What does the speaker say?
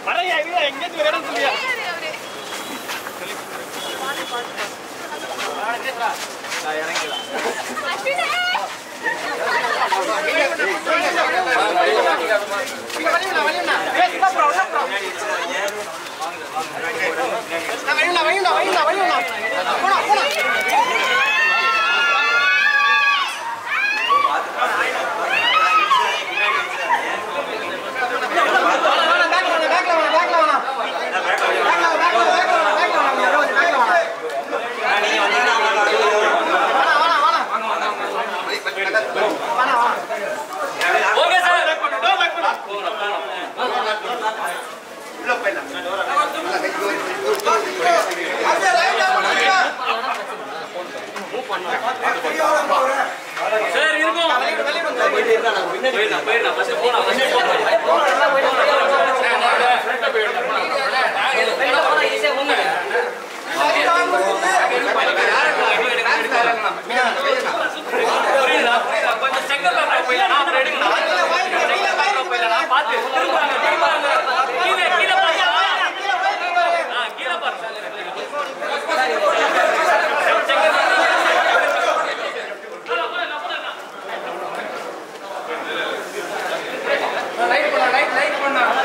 வரையா இல்ல எங்கேயாச்சும் ஒரு இடம் சொல்லியா ஓகே சார் சார் இருக்கும் போயிடலாம் போயிடலாம் ஃபர்ஸ்ட் போலாம் ஃபர்ஸ்ட் புரியுதா புரியுதா கொஞ்சம் செங்கல்ல போயிடலாம் நான் அப்புறம் எடுக்கணும் செங்கல்ல போயிடலாம் பார்த்து திரும்பாங்க திரும்பாங்க கீழே கீழே பாருங்க ஆ கீழே பாருங்க லைட் பண்ணா லைட் லைட் பண்ணா